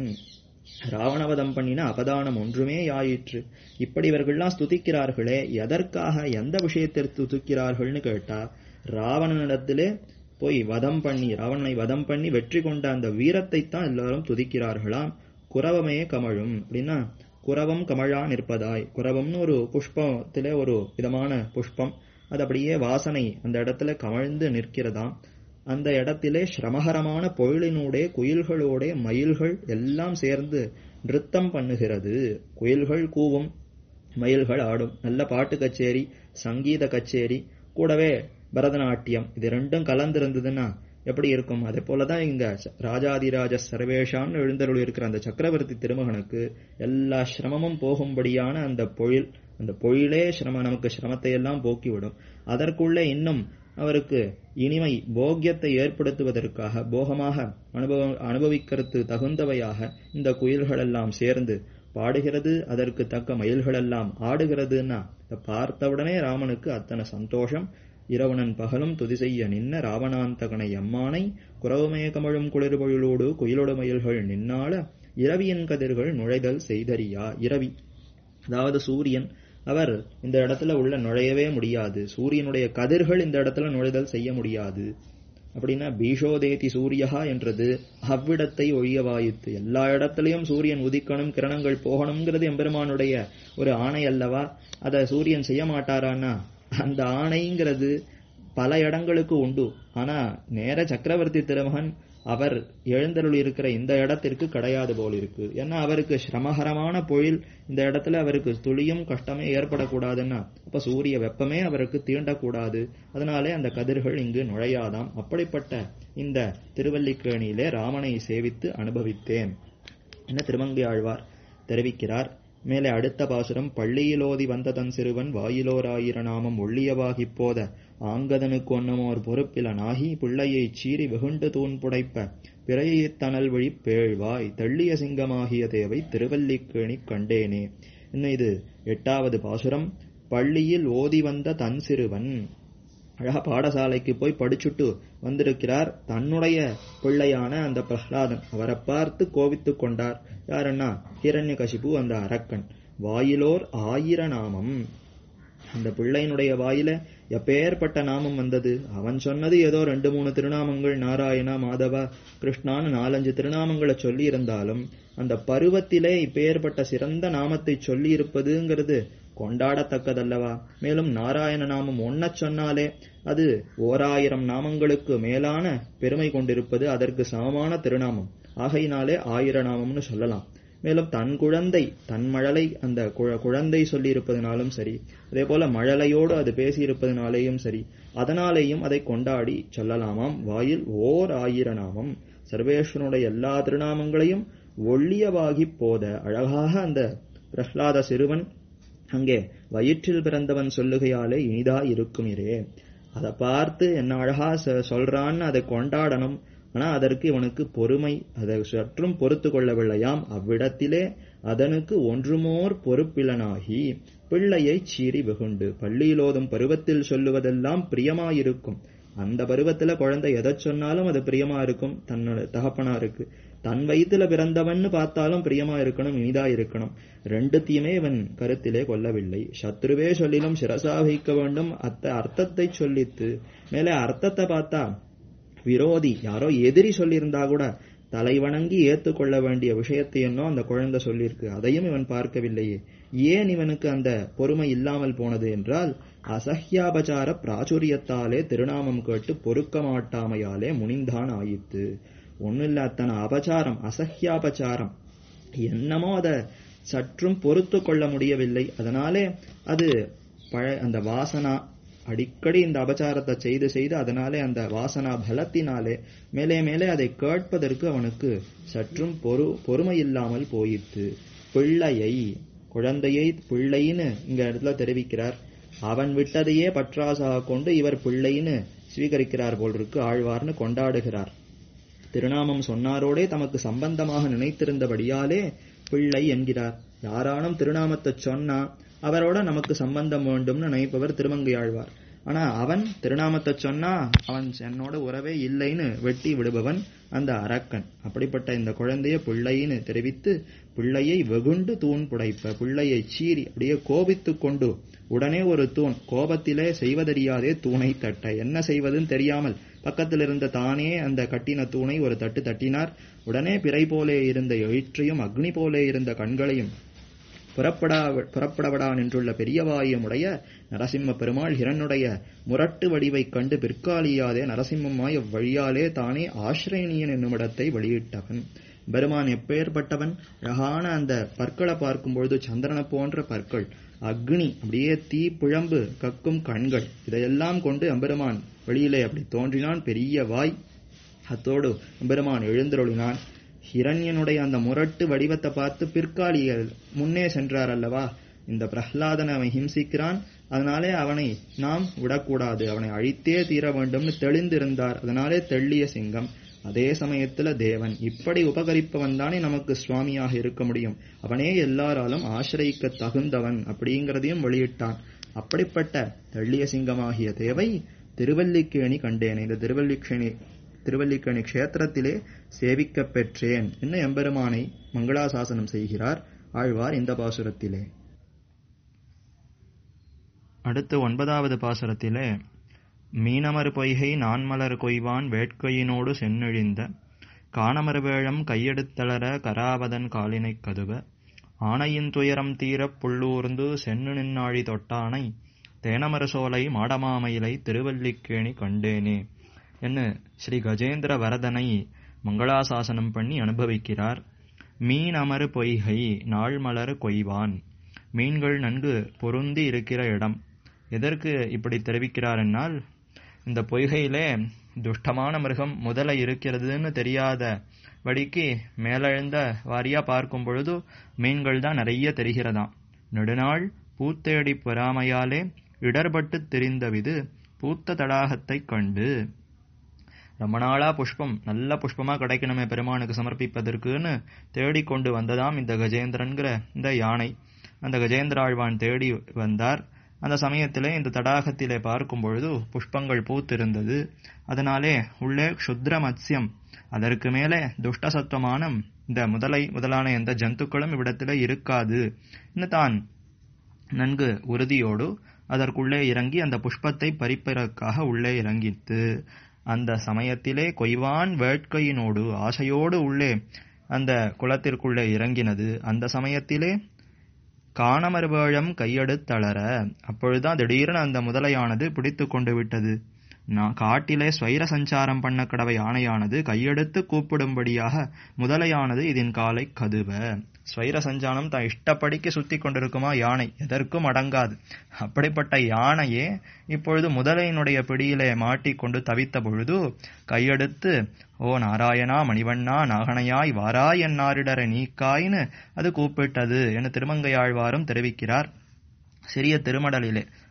ராவணவதம் பண்ணின அபதானம் ஒன்றுமே யாயிற்று இப்படி இவர்கள்லாம் ஸ்துதிக்கிறார்களே எதற்காக எந்த விஷயத்தில் ஸ்துதிக்கிறார்கள்னு கேட்டா ராவணனிடத்திலே போய் வதம் பண்ணி ராவணனை வதம் பண்ணி வெற்றி கொண்ட அந்த வீரத்தை தான் எல்லாரும் துதிக்கிறார்களாம் குரவமே கமழும் அப்படின்னா குரவம் கமழா நிற்பதாய் குரவம்னு ஒரு புஷ்பத்திலே ஒரு விதமான புஷ்பம் அது அப்படியே வாசனை அந்த இடத்துல கமழ்ந்து நிற்கிறதாம் அந்த இடத்திலே சிரமகரமான பொழிலினூடே குயில்களோட மயில்கள் எல்லாம் சேர்ந்து நிறுத்தம் பண்ணுகிறது குயில்கள் கூவும் மயில்கள் ஆடும் நல்ல பாட்டு கச்சேரி சங்கீத கச்சேரி கூடவே பரதநாட்டியம் இது ரெண்டும் கலந்திருந்ததுன்னா எப்படி இருக்கும் அதே போலதான் இங்க ராஜாதிராஜ சர்வேஷான்னு எழுந்தருள் இருக்கிற அந்த சக்கரவர்த்தி திருமகனுக்கு எல்லா சிரமமும் போகும்படியான அந்த பொழில் அந்த பொழிலே சிரம நமக்கு சிரமத்தை எல்லாம் போக்கிவிடும் அதற்குள்ளே இன்னும் அவருக்கு இனிமை போக்கியத்தை ஏற்படுத்துவதற்காக போகமாக அனுபவ அனுபவிக்கிறது தகுந்தவையாக இந்த குயில்கள் எல்லாம் சேர்ந்து பாடுகிறது அதற்கு தக்க மயில்களெல்லாம் ஆடுகிறதுன்னா பார்த்தவுடனே ராமனுக்கு அத்தனை சந்தோஷம் இரவணன் பகலும் துதி செய்ய நின்ன ராவணாந்தகனை அம்மானை குறவுமே கமழும் குளிர்பொழிலோடு குயிலொடு மயில்கள் நின்னால இரவியின் கதிர்கள் நுழைதல் செய்தறியா இரவி அதாவது சூரியன் அவர் இந்த இடத்துல உள்ள நுழையவே முடியாது சூரியனுடைய கதிர்கள் இந்த இடத்துல நுழைதல் செய்ய முடியாது அப்படின்னா பீஷோதேதி சூரியஹா என்றது அவ்விடத்தை ஒழியவாயித்து எல்லா இடத்துலயும் சூரியன் உதிக்கணும் கிரணங்கள் போகணுங்கிறது எம்பெருமானுடைய ஒரு ஆணை அல்லவா அதை சூரியன் செய்ய மாட்டாரானா அந்த ஆணைங்கிறது பல இடங்களுக்கு உண்டு ஆனா நேர சக்கரவர்த்தி திருமகன் அவர் எழுந்தருள் இருக்கிற இந்த இடத்திற்கு கிடையாது போல் இருக்கு ஏன்னா அவருக்கு சிரமகரமான பொழில் இந்த இடத்துல அவருக்கு துளியும் கஷ்டமே ஏற்படக்கூடாதுன்னா அப்ப சூரிய வெப்பமே அவருக்கு தீண்டக்கூடாது அதனாலே அந்த கதிர்கள் இங்கு நுழையாதாம் அப்படிப்பட்ட இந்த திருவல்லிக்கேணியிலே ராமனை சேவித்து அனுபவித்தேன் என திருமங்கை ஆழ்வார் தெரிவிக்கிறார் மேலே அடுத்த பாசுரம் பள்ளியிலோதி வந்ததன் சிறுவன் வாயிலோராயிர நாமம் ஒள்ளியவாகிப் போத ஆங்கதனுக்கு ஒன்னமோர் பொறுப்பிலனாகி பிள்ளையைச் சீறி வெகுண்டு தூண் புடைப்ப பிறையைத் தணல் வழி பேழ்வாய் தள்ளிய சிங்கமாகிய தேவை திருவல்லிக்கேணி கண்டேனே இன்னும் இது எட்டாவது பாசுரம் பள்ளியில் ஓதி வந்த தன் சிறுவன் அழகா பாடசாலைக்கு போய் படிச்சுட்டு வந்திருக்கிறார் தன்னுடைய பிள்ளையான அந்த பிரஹ்லாதன் அவரை பார்த்து கோவித்துக் கொண்டார் யாருன்னா ஹிரண்ய கசிபு அந்த அரக்கன் வாயிலோர் ஆயிர நாமம் அந்த பிள்ளையினுடைய வாயில எப்பேற்பட்ட நாமம் வந்தது அவன் சொன்னது ஏதோ ரெண்டு மூணு திருநாமங்கள் நாராயணா மாதவா கிருஷ்ணான்னு நாலஞ்சு திருநாமங்களை சொல்லி இருந்தாலும் அந்த பருவத்திலே இப்பேற்பட்ட சிறந்த நாமத்தை சொல்லி இருப்பதுங்கிறது கொண்டாடத்தக்கதல்லவா மேலும் நாராயண நாமம் ஒன்ன சொன்னாலே அது ஓராயிரம் நாமங்களுக்கு மேலான பெருமை கொண்டிருப்பது அதற்கு சமமான திருநாமம் ஆகையினாலே ஆயிர நாமம்னு சொல்லலாம் மேலும் தன் குழந்தை தன் மழலை அந்த குழந்தை சொல்லி இருப்பதனாலும் சரி அதே போல மழலையோடு அது பேசி இருப்பதனாலேயும் சரி அதனாலேயும் அதை கொண்டாடி சொல்லலாமாம் வாயில் ஓர் ஆயிர நாமம் சர்வேஸ்வனுடைய எல்லா திருநாமங்களையும் ஒள்ளியவாகி போத அழகாக அந்த பிரஹ்லாத சிறுவன் அங்கே வயிற்றில் பிறந்தவன் சொல்லுகையாலே இனிதா இருக்கும் இரே அதை பார்த்து என்ன அழகா சொல்றான்னு அதை கொண்டாடணும் ஆனா அதற்கு இவனுக்கு பொறுமை அதை சற்றும் பொறுத்து கொள்ளவில்லையாம் அவ்விடத்திலே அதனுக்கு ஒன்றுமோர் பொறுப்பிலனாகி பிள்ளையை சீறி வெகுண்டு பள்ளியிலோதும் பருவத்தில் சொல்லுவதெல்லாம் பிரியமாயிருக்கும் அந்த பருவத்துல குழந்தை எதை சொன்னாலும் அது பிரியமா இருக்கும் தன்னோட தகப்பனா இருக்கு தன் வயித்துல பிறந்தவன்னு பார்த்தாலும் பிரியமா இருக்கணும் இனிதா இருக்கணும் ரெண்டுத்தையுமே இவன் கருத்திலே கொள்ளவில்லை சத்ருவே சொல்லிலும் சிரசா வைக்க வேண்டும் அத்த அர்த்தத்தை சொல்லித்து மேலே அர்த்தத்தை பார்த்தா விரோதி யாரோ எதிரி சொல்லியிருந்தா கூட தலை வணங்கி ஏத்துக்கொள்ள வேண்டிய விஷயத்தை என்னோ அந்த குழந்தை சொல்லியிருக்கு அதையும் இவன் பார்க்கவில்லையே ஏன் இவனுக்கு அந்த பொறுமை இல்லாமல் போனது என்றால் அசஹ்யாபச்சார பிராச்சுரியத்தாலே திருநாமம் கேட்டு பொறுக்க மாட்டாமையாலே முனிந்தான் ஆயித்து ஒன்னும் இல்ல அத்தனை அபச்சாரம் அசஹ்யாபச்சாரம் என்னமோ அதை சற்றும் பொறுத்து கொள்ள முடியவில்லை அதனாலே அது பழ அந்த வாசனா அடிக்கடி இந்த அபச்சாரத்தை செய்து செய்து அதனாலே அந்த வாசனா பலத்தினாலே மேலே மேலே அதை கேட்பதற்கு அவனுக்கு சற்றும் பொறு பொறுமை இல்லாமல் போயிற்று பிள்ளையை குழந்தையை பிள்ளைன்னு இங்க இடத்துல தெரிவிக்கிறார் அவன் விட்டதையே பற்றாசாக கொண்டு இவர் பிள்ளைன்னு ஸ்வீகரிக்கிறார் போல் இருக்கு ஆழ்வார்னு கொண்டாடுகிறார் திருநாமம் சொன்னாரோடே தமக்கு சம்பந்தமாக நினைத்திருந்தபடியாலே பிள்ளை என்கிறார் யாரானும் திருநாமத்தை சொன்னா அவரோட நமக்கு சம்பந்தம் வேண்டும்னு நினைப்பவர் திருமங்கையாழ்வார் ஆனா அவன் திருநாமத்தை சொன்னா அவன் என்னோட உறவே இல்லைன்னு வெட்டி விடுபவன் அந்த அரக்கன் அப்படிப்பட்ட இந்த குழந்தைய பிள்ளைன்னு தெரிவித்து பிள்ளையை வெகுண்டு தூண் புடைப்ப பிள்ளையை சீறி அப்படியே கோபித்து கொண்டு உடனே ஒரு தூண் கோபத்திலே செய்வதறியாதே தூணை தட்ட என்ன செய்வதுன்னு தெரியாமல் பக்கத்தில் இருந்த தானே அந்த கட்டின தூணை ஒரு தட்டு தட்டினார் உடனே பிறை போலே இருந்த எயிற்றையும் அக்னி போலே இருந்த கண்களையும் புறப்படா புறப்படவடா நின்றுள்ள பெரியவாயுமுடைய நரசிம்ம பெருமாள் ஹிரனுடைய முரட்டு வடிவைக் கண்டு பிற்காலியாதே நரசிம்மமாய் அவ்வழியாலே தானே ஆசிரயணியன் என்னுமிடத்தை வெளியிட்டவன் பெருமான் எப்பேற்பட்டவன் அழகான அந்த பற்களை பார்க்கும்பொழுது சந்திரனை போன்ற பற்கள் அக்னி அப்படியே தீ பிழம்பு கக்கும் கண்கள் இதையெல்லாம் கொண்டு எம்பெருமான் வெளியிலே அப்படி தோன்றினான் பெரிய வாய் அத்தோடு எம்பெருமான் எழுந்தருளினான் ஹிரண்யனுடைய அந்த முரட்டு வடிவத்தை பார்த்து பிற்காலிகள் முன்னே சென்றார் அல்லவா இந்த பிரஹ்லாதனை அவன் ஹிம்சிக்கிறான் அதனாலே அவனை நாம் விடக்கூடாது அவனை அழித்தே தீர வேண்டும்னு தெளிந்திருந்தார் அதனாலே தெள்ளிய சிங்கம் அதே சமயத்துல தேவன் இப்படி உபகரிப்பவன் தானே நமக்கு சுவாமியாக இருக்க முடியும் அவனே எல்லாராலும் ஆசிரியிக்க தகுந்தவன் அப்படிங்கிறதையும் வெளியிட்டான் அப்படிப்பட்ட தெள்ளிய சிங்கமாகிய தேவை திருவல்லிக்கேணி கண்டேன் இந்த திருவல்லிக்கேணி திருவல்லிக்கணி க்ஷேத்திரத்திலே சேவிக்கப் பெற்றேன் என்ன எம்பெருமானை மங்களாசாசனம் செய்கிறார் ஆழ்வார் இந்த பாசுரத்திலே அடுத்து ஒன்பதாவது பாசுரத்திலே மீனமர் பொய்கை நான்மலர் கொய்வான் வேட்கையினோடு சென்னெழிந்த காணமர் வேழம் கையெடுத்தளர கராவதன் காலினைக் கதுவ ஆணையின் துயரம் தீரப் புள்ளூர்ந்து சென்னு நின்னாழி தொட்டானை தேனமர் சோலை மாடமாமயிலை திருவல்லிக்கேணி கண்டேனே என்று ஸ்ரீ கஜேந்திர வரதனை மங்களாசாசனம் பண்ணி அனுபவிக்கிறார் மீன் அமரு பொய்கை நாள்மலர் கொய்வான் மீன்கள் நன்கு பொருந்தி இருக்கிற இடம் எதற்கு இப்படி தெரிவிக்கிறார் என்னால் இந்த பொய்கையிலே துஷ்டமான மிருகம் முதல இருக்கிறதுன்னு தெரியாத வடிக்கு மேலெழுந்த வாரியா பார்க்கும் பொழுது மீன்கள் தான் நிறைய தெரிகிறதாம் நெடுநாள் பூத்தேடி பொறாமையாலே இடர்பட்டு தெரிந்தவிது பூத்த தடாகத்தைக் கண்டு ரொம்ப நாளா புஷ்பம் நல்ல புஷ்பமா கிடைக்கணுமே பெருமானுக்கு சமர்ப்பிப்பதற்குன்னு தேடிக்கொண்டு வந்ததாம் இந்த கஜேந்திரன்கிற இந்த யானை அந்த கஜேந்திர ஆழ்வான் தேடி வந்தார் அந்த சமயத்திலே இந்த தடாகத்திலே பார்க்கும் பொழுது புஷ்பங்கள் பூத்திருந்தது அதனாலே உள்ளே க்ஷுத்ர மத்ஸ்யம் அதற்கு மேலே துஷ்ட சத்துவமான இந்த முதலை முதலான எந்த ஜந்துக்களும் இவ்விடத்திலே இருக்காது தான் நன்கு உறுதியோடு அதற்குள்ளே இறங்கி அந்த புஷ்பத்தை பறிப்பதற்காக உள்ளே இறங்கித்து அந்த சமயத்திலே கொய்வான் வேட்கையினோடு ஆசையோடு உள்ளே அந்த குளத்திற்குள்ளே இறங்கினது அந்த சமயத்திலே காணமர்வேழம் கையெடுத்தளர அப்பொழுதுதான் திடீரென அந்த முதலையானது பிடித்து கொண்டு விட்டது நான் காட்டிலே ஸ்வைர சஞ்சாரம் பண்ண கடவை யானையானது கையெடுத்து கூப்பிடும்படியாக முதலையானது இதன் காலை கதுவ ஸ்வைர சஞ்சாரம் தான் இஷ்டப்படிக்கு சுத்தி கொண்டிருக்குமா யானை எதற்கும் அடங்காது அப்படிப்பட்ட யானையே இப்பொழுது முதலையினுடைய பிடியிலே மாட்டிக்கொண்டு தவித்த பொழுது கையெடுத்து ஓ நாராயணா மணிவண்ணா நாகனையாய் வாராய் என்னாரிடர நீக்காய்னு அது கூப்பிட்டது என திருமங்கையாழ்வாரும் தெரிவிக்கிறார் சிறிய திருமடலிலே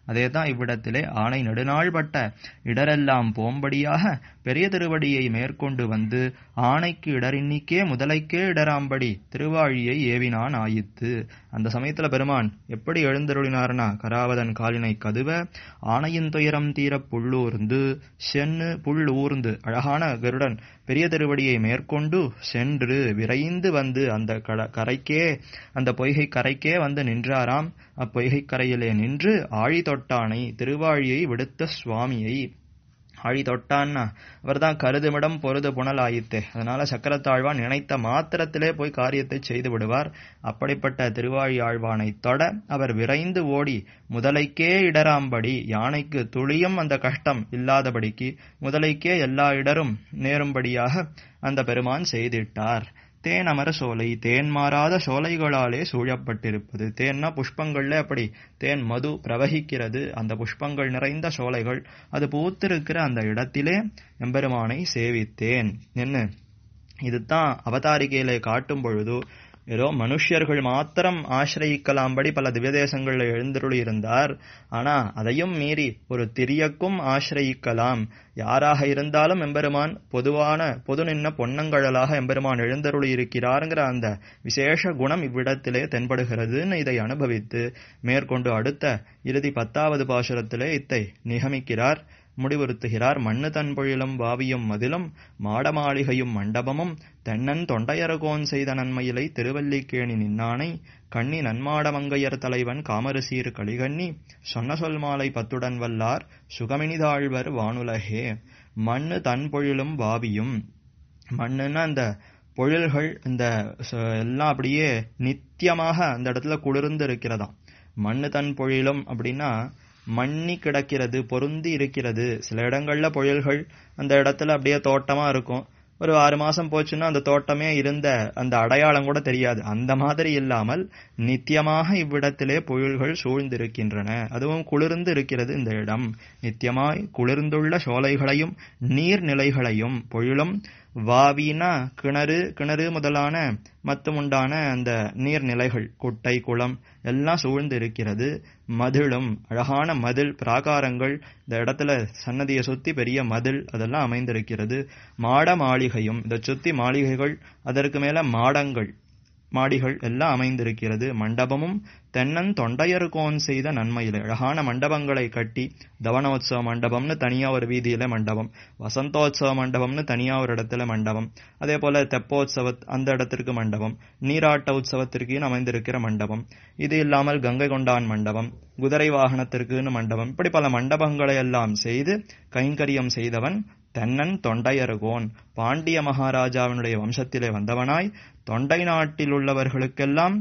அதே தான் இவ்விடத்திலே ஆணை நெடுநாள்பட்ட இடரெல்லாம் போம்படியாக பெரிய திருவடியை மேற்கொண்டு வந்து ஆணைக்கு இடரின்னிக்கே முதலைக்கே இடராம்படி திருவாழியை ஏவினான் ஆயித்து அந்த சமயத்துல பெருமான் எப்படி எழுந்தருளினார்னா கராவதன் காலினை கதுவ ஆணையின் துயரம் தீர புள்ளூர்ந்து சென்னு புல் ஊர்ந்து அழகான கருடன் பெரிய திருவடியை மேற்கொண்டு சென்று விரைந்து வந்து அந்த கரைக்கே அந்த பொய்கை கரைக்கே வந்து நின்றாராம் அப்பொய்கை கரையிலே நின்று ஆழி தொட்டானை திருவாழியை விடுத்த சுவாமியை ஆழி தொட்டான்னா அவர் தான் கருதுமிடம் பொருது புனல் ஆயித்தே அதனால சக்கரத்தாழ்வான் நினைத்த மாத்திரத்திலே போய் காரியத்தை செய்து விடுவார் அப்படிப்பட்ட திருவாழி ஆழ்வானை தொட அவர் விரைந்து ஓடி முதலைக்கே இடராம்படி யானைக்கு துளியும் அந்த கஷ்டம் இல்லாதபடிக்கு முதலைக்கே எல்லா இடரும் நேரும்படியாக அந்த பெருமான் செய்திட்டார் தேன் அமர சோலை தேன் மாறாத சோலைகளாலே சூழப்பட்டிருப்பது தேன்னா புஷ்பங்கள்ல அப்படி தேன் மது பிரவகிக்கிறது அந்த புஷ்பங்கள் நிறைந்த சோலைகள் அது பூத்திருக்கிற அந்த இடத்திலே எம்பெருமானை சேவித்தேன் என்ன இதுதான் அவதாரிகையிலே காட்டும் பொழுது ஏதோ மனுஷர்கள் மாத்திரம் ஆசிரயிக்கலாம்படி பல திவ்யதேசங்களில் எழுந்தருளி இருந்தார் ஆனா அதையும் மீறி ஒரு திரியக்கும் ஆசிரயிக்கலாம் யாராக இருந்தாலும் எம்பெருமான் பொதுவான பொது நின்ன பொன்னங்கழலாக எம்பெருமான் எழுந்தருளி இருக்கிறாருங்கிற அந்த விசேஷ குணம் இவ்விடத்திலே தென்படுகிறதுன்னு இதை அனுபவித்து மேற்கொண்டு அடுத்த இறுதி பத்தாவது பாசுரத்திலே இத்தை நிகமிக்கிறார் முடிவுறுத்துகிறார் மண்ணு தன்பொழிலும் வாவியும் மதிலும் மாடமாளிகையும் மண்டபமும் தென்னன் தொண்டையரகோன் செய்த நன்மையிலை திருவல்லிக்கேணி நின்னானை கண்ணி நன்மாடமங்கையர் தலைவன் காமரசீர் களிகண்ணி சொன்ன சொல் மாலை பத்துடன் வல்லார் சுகமினிதாழ்வர் வானுலகே மண்ணு தன்பொழிலும் வாவியும் மண்ணுன்னா அந்த பொழில்கள் இந்த எல்லாம் அப்படியே நித்தியமாக அந்த இடத்துல குளிர்ந்து இருக்கிறதாம் மண்ணு தன் பொழிலும் அப்படின்னா மண்ணி கிடக்கிறது பொருந்தி இருக்கிறது சில இடங்கள்ல புயல்கள் அந்த இடத்துல அப்படியே தோட்டமா இருக்கும் ஒரு ஆறு மாசம் போச்சுன்னா அந்த தோட்டமே இருந்த அந்த அடையாளம் கூட தெரியாது அந்த மாதிரி இல்லாமல் நித்தியமாக இவ்விடத்திலே புயல்கள் சூழ்ந்திருக்கின்றன அதுவும் குளிர்ந்து இருக்கிறது இந்த இடம் நித்தியமாய் குளிர்ந்துள்ள சோலைகளையும் நீர்நிலைகளையும் பொழிலும் வாவினா கிணறு கிணறு முதலான மத்துமுண்டான அந்த நீர்நிலைகள் குட்டை குளம் எல்லாம் சூழ்ந்து இருக்கிறது மதிலும் அழகான மதில் பிராகாரங்கள் இந்த இடத்துல சன்னதியை சுத்தி பெரிய மதில் அதெல்லாம் அமைந்திருக்கிறது மாட மாளிகையும் இதை சுத்தி மாளிகைகள் அதற்கு மேல மாடங்கள் மாடிகள் எல்லாம் அமைந்திருக்கிறது மண்டபமும் தென்னன் தொண்டையர்கோன் செய்த நன்மையில அழகான மண்டபங்களை கட்டி தவனோத்சவ மண்டபம்னு தனியா ஒரு வீதியில மண்டபம் வசந்தோத்சவ மண்டபம்னு தனியா ஒரு இடத்துல மண்டபம் அதே போல தெப்போத்சவ அந்த இடத்திற்கு மண்டபம் நீராட்ட உற்சவத்திற்குன்னு அமைந்திருக்கிற மண்டபம் இது இல்லாமல் கங்கை கொண்டான் மண்டபம் குதிரை வாகனத்திற்குன்னு மண்டபம் இப்படி பல மண்டபங்களை எல்லாம் செய்து கைங்கரியம் செய்தவன் தென்னன் தொண்டையர்கோன் பாண்டிய மகாராஜாவினுடைய வம்சத்திலே வந்தவனாய் தொண்டை நாட்டில் உள்ளவர்களுக்கெல்லாம்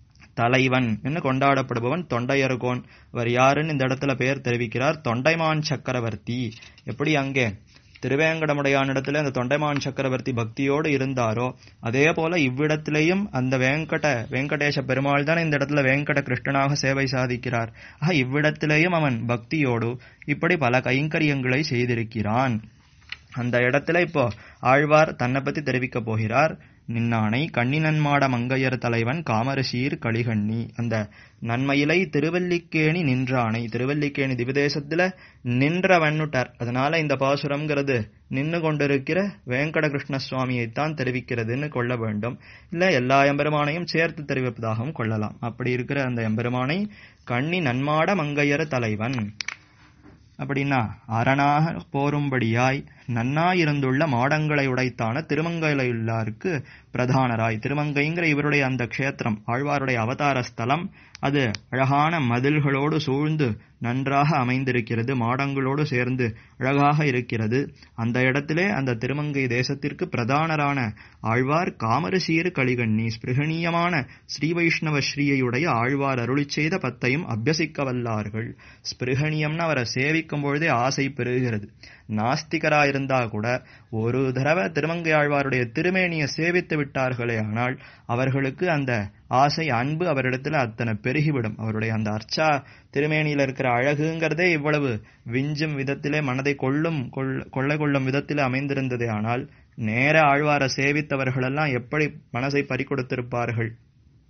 தலைவன் என்று கொண்டாடப்படுபவன் தொண்டையர்கோன் அவர் யாருன்னு இந்த இடத்துல பெயர் தெரிவிக்கிறார் தொண்டைமான் சக்கரவர்த்தி எப்படி அங்கே திருவேங்கடமுடையானிடத்துல அந்த தொண்டைமான் சக்கரவர்த்தி பக்தியோடு இருந்தாரோ அதே போல இவ்விடத்திலேயும் அந்த வேங்கட வெங்கடேச பெருமாள் தான் இந்த இடத்துல வேங்கட கிருஷ்ணனாக சேவை சாதிக்கிறார் ஆக இவ்விடத்திலேயும் அவன் பக்தியோடு இப்படி பல கைங்கரியங்களை செய்திருக்கிறான் அந்த இடத்துல இப்போ ஆழ்வார் தன்னை பத்தி தெரிவிக்க போகிறார் நின்னானை கண்ணினன்மாட மங்கையர் தலைவன் காமரசீர் களிகண்ணி அந்த நன்மையிலை திருவல்லிக்கேணி நின்றானை திருவல்லிக்கேணி திவிதேசத்துல நின்றவன்னுட்டார் அதனால இந்த பாசுரம்ங்கிறது நின்று கொண்டிருக்கிற வேங்கட கிருஷ்ண சுவாமியைத்தான் தெரிவிக்கிறதுன்னு கொள்ள வேண்டும் இல்ல எல்லா எம்பெருமானையும் சேர்த்து தெரிவிப்பதாகவும் கொள்ளலாம் அப்படி இருக்கிற அந்த எம்பெருமானை கண்ணி நன்மாட மங்கையர் தலைவன் அப்படின்னா அரணாக போரும்படியாய் நன்னாயிருந்துள்ள மாடங்களை உடைத்தான திருமங்கையுள்ளாருக்கு பிரதானராய் திருமங்கைங்கிற இவருடைய அந்த க்ஷேத்திரம் ஆழ்வாருடைய அவதார ஸ்தலம் அது அழகான மதில்களோடு சூழ்ந்து நன்றாக அமைந்திருக்கிறது மாடங்களோடு சேர்ந்து அழகாக இருக்கிறது அந்த இடத்திலே அந்த திருமங்கை தேசத்திற்கு பிரதானரான ஆழ்வார் காமரசீர் கலிகண்ணி ஸ்பிருகணீயமான ஸ்ரீ வைஷ்ணவ ஸ்ரீயுடைய ஆழ்வார் அருளி செய்த பத்தையும் அபியசிக்க வல்லார்கள் ஸ்பிருகணியம்னு அவரை சேவிக்கும் பொழுதே ஆசை பெறுகிறது நாஸ்திகராயிருந்தா கூட ஒரு தடவை திருமங்கை ஆழ்வாருடைய திருமேனியை சேவித்து விட்டார்களே ஆனால் அவர்களுக்கு அந்த ஆசை அன்பு அவரிடத்துல அத்தனை பெருகிவிடும் அவருடைய அந்த அர்ச்சா திருமேனியில இருக்கிற அழகுங்கிறதே இவ்வளவு விஞ்சும் விதத்திலே மனதை கொள்ளும் கொள்ளை கொள்ளும் விதத்திலே அமைந்திருந்ததே ஆனால் நேர ஆழ்வார சேவித்தவர்களெல்லாம் எப்படி மனசை பறிக்கொடுத்திருப்பார்கள்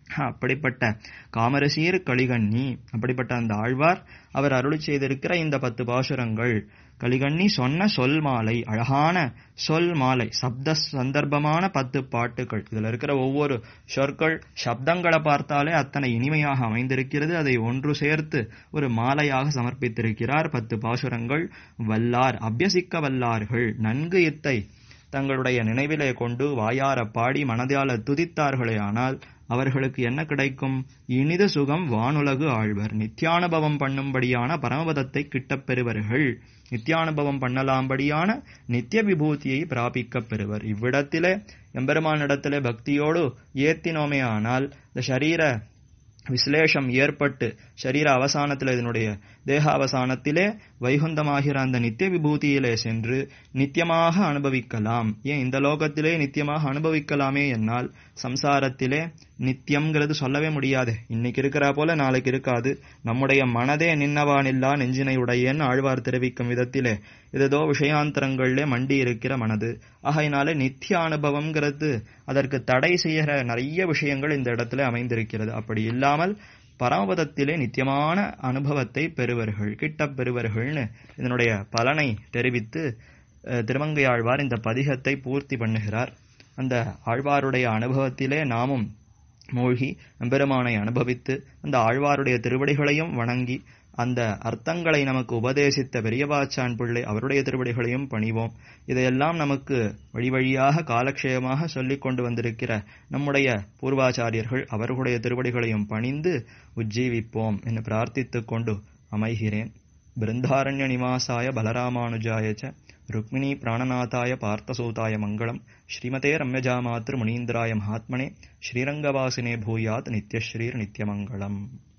அப்படிப்பட்ட காமரசீர் கலிகண்ணி அப்படிப்பட்ட அந்த ஆழ்வார் அவர் அருளி செய்திருக்கிற இந்த பத்து பாசுரங்கள் கலிகண்ணி சொன்ன சொல் மாலை அழகான சொல் மாலை சப்த சந்தர்ப்பமான பத்து பாட்டுகள் இதுல இருக்கிற ஒவ்வொரு சொற்கள் சப்தங்களை பார்த்தாலே அத்தனை இனிமையாக அமைந்திருக்கிறது அதை ஒன்று சேர்த்து ஒரு மாலையாக சமர்ப்பித்திருக்கிறார் பத்து பாசுரங்கள் வல்லார் அபியசிக்க வல்லார்கள் நன்கு இத்தை தங்களுடைய நினைவிலே கொண்டு வாயார பாடி மனதால துதித்தார்களே ஆனால் அவர்களுக்கு என்ன கிடைக்கும் இனித சுகம் வானுலகு ஆழ்வர் நித்தியானுபவம் பண்ணும்படியான பரமபதத்தை கிட்டப் பெறுவர்கள் நித்தியானுபவம் பண்ணலாம்படியான நித்திய விபூதியை பிராபிக்கப் பெறுவர் இவ்விடத்திலே எம்பெருமானிடத்திலே பக்தியோடு ஏத்தினோமே ஆனால் இந்த சரீர விஸ்லேஷம் ஏற்பட்டு சரீர அவசானத்தில் இதனுடைய தேக அவசானத்திலே வைகுந்தமாகிற அந்த நித்திய விபூதியிலே சென்று நித்தியமாக அனுபவிக்கலாம் ஏன் இந்த லோகத்திலே நித்தியமாக அனுபவிக்கலாமே என்னால் சம்சாரத்திலே நித்தியம்ங்கிறது சொல்லவே முடியாது இன்னைக்கு இருக்கிறா போல நாளைக்கு இருக்காது நம்முடைய மனதே நின்னவானில்லா நெஞ்சினை உடையன்னு ஆழ்வார் தெரிவிக்கும் விதத்திலே இதோ விஷயாந்தரங்களிலே மண்டி இருக்கிற மனது ஆகையினாலே நித்திய அனுபவம்ங்கிறது அதற்கு தடை செய்கிற நிறைய விஷயங்கள் இந்த இடத்துல அமைந்திருக்கிறது அப்படி இல்லாமல் பரமபதத்திலே நித்தியமான அனுபவத்தை பெறுவர்கள் கிட்டப் பெறுவர்கள்னு இதனுடைய பலனை தெரிவித்து திருமங்கை ஆழ்வார் இந்த பதிகத்தை பூர்த்தி பண்ணுகிறார் அந்த ஆழ்வாருடைய அனுபவத்திலே நாமும் மூழ்கி எம்பெருமானை அனுபவித்து அந்த ஆழ்வாருடைய திருவடிகளையும் வணங்கி அந்த அர்த்தங்களை நமக்கு உபதேசித்த பெரியபாச்சான் பிள்ளை அவருடைய திருவடிகளையும் பணிவோம் இதையெல்லாம் நமக்கு வழி வழியாக காலக்ஷேயமாக சொல்லிக் கொண்டு வந்திருக்கிற நம்முடைய பூர்வாச்சாரியர்கள் அவர்களுடைய திருவடிகளையும் பணிந்து உஜ்ஜீவிப்போம் என்று பிரார்த்தித்துக் கொண்டு அமைகிறேன் பிருந்தாரண்ய நிவாசாய பலராமானுஜாய ச ருக்மிணி பிராணநாதாய பார்த்தசூதாய மங்களம் ஸ்ரீமதே ரம்யஜாமாத்திரு முனீந்திராய மகாத்மனே ஸ்ரீரங்கவாசினே பூயாத் நித்யஸ்ரீர் நித்யமங்கலம்